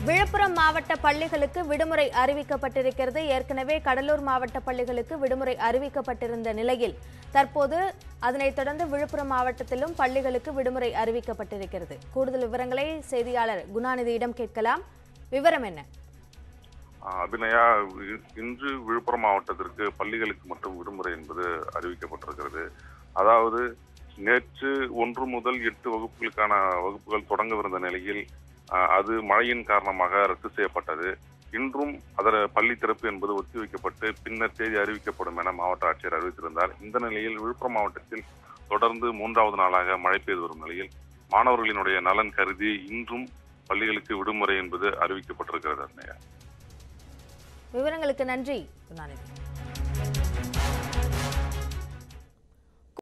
விழுப்புரம் மாவட்ட பள்ளிகளுக்கு விடுமுறை அறிவிக்கப்பட்டிருக்கிறது ஏற்கனவே கடலூர் மாவட்ட பள்ளிகளுக்கு விடுமுறை அறிவிக்கப்பட்டிருந்த நிலையில் தற்போது அதனைத் தொடர்ந்து விழுப்புரம் மாவட்டத்திலும் பள்ளிகளுக்கு விடுமுறை அறிவிக்கப்பட்டிருக்கிறது கூடுதல் விவரங்களை செய்தியாளர் குணாநிதியிடம் கேட்கலாம் விவரம் என்ன ஆஹ் அபிநயா இ- இன்று விழுப்புரம் மாவட்டத்திற்கு பள்ளிகளுக்கு மட்டும் விடுமுறை என்பது அறிவிக்கப்பட்டிருக்கிறது அதாவது நேற்று ஒன்று முதல் எட்டு வகுப்புகளுக்கான வகுப்புகள் தொடங்கவிருந்த நிலையில் ஆஹ் அது மழையின் காரணமாக ரத்து செய்யப்பட்டது இன்றும் அதர பள்ளி திறப்பு என்பது ஒத்திவைக்கப்பட்டு பின்னர் தேதி அறிவிக்கப்படும் என மாவட்ட ஆட்சியர் அறிவித்திருந்தார் இந்த நிலையில் விழுப்புரம் மாவட்டத்தில் தொடர்ந்து மூன்றாவது நாளாக மழை பெய்து வரும் நிலையில் மாணவர்களினுடைய நலன் கருதி இன்றும் பள்ளிகளுக்கு விடுமுறை என்பது அறிவிக்கப்பட்டிருக்கிறது அபிநயா விவரங்களுக்கு நன்றி குணாநிதி